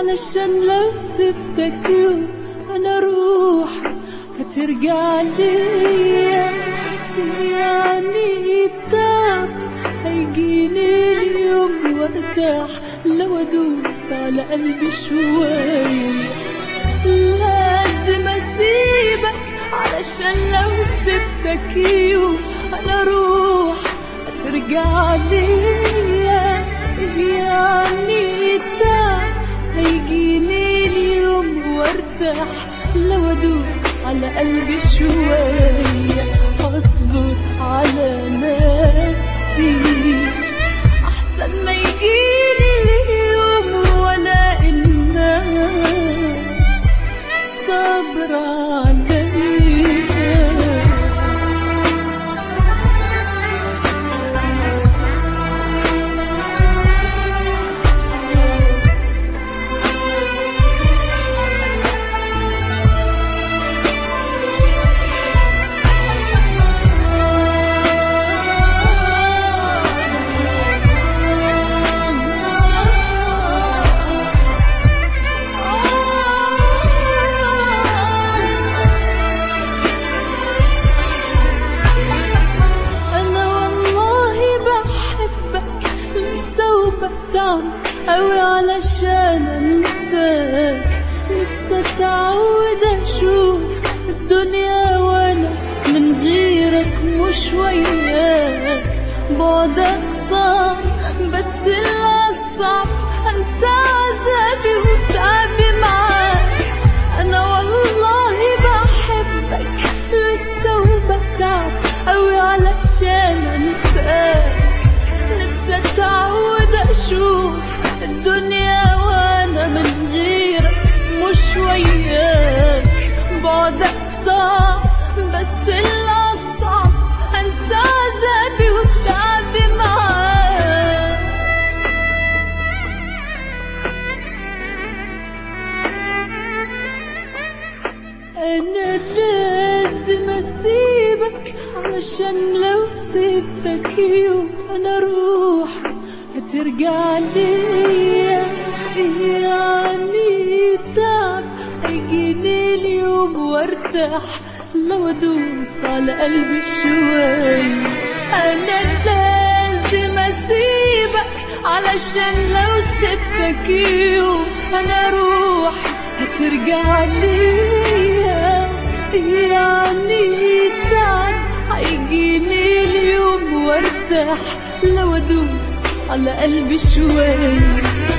علشان لو سبتك يوم انا اروح هترجع ليا يعني التعب هيجيني اليوم وارتاح لو ادوس على قلبي شوية لازم اسيبك علشان لو سبتك يوم انا اروح هترجع ليا يعني التعب هيجيني اليوم وارتاح لو ادوس على قلبي شوية اصبر على نفسي احسن ما يجيني اليوم ولا الناس صبر عليا أنا والله بحبك لسه وبتعب أوي علشان أنساك نفسي أتعود أشوف الدنيا وأنا من غيرك مش وياك بعدك صعب بس الأصعب أنسى عذابي وتعبي معاك أنا والله بحبك لسه وبتعب أوي علشان أنساك نفسي أتعود أشوف الدنيا وأنا من غيرك مش وياك بعدك صعب بس الأصعب أنسى عذابي وتعبي معاك أنا لازم أسيبك علشان لو سبتك يوم أنا أروح هترجع ليا يعني تعب هيجيني اليوم وارتاح لو أدوس على قلبي شوي أنا لازم أسيبك علشان لو سبتك يوم أنا أروح هترجع ليا يعني تعب هيجيني اليوم وارتاح لو ادوس على قلبي شوي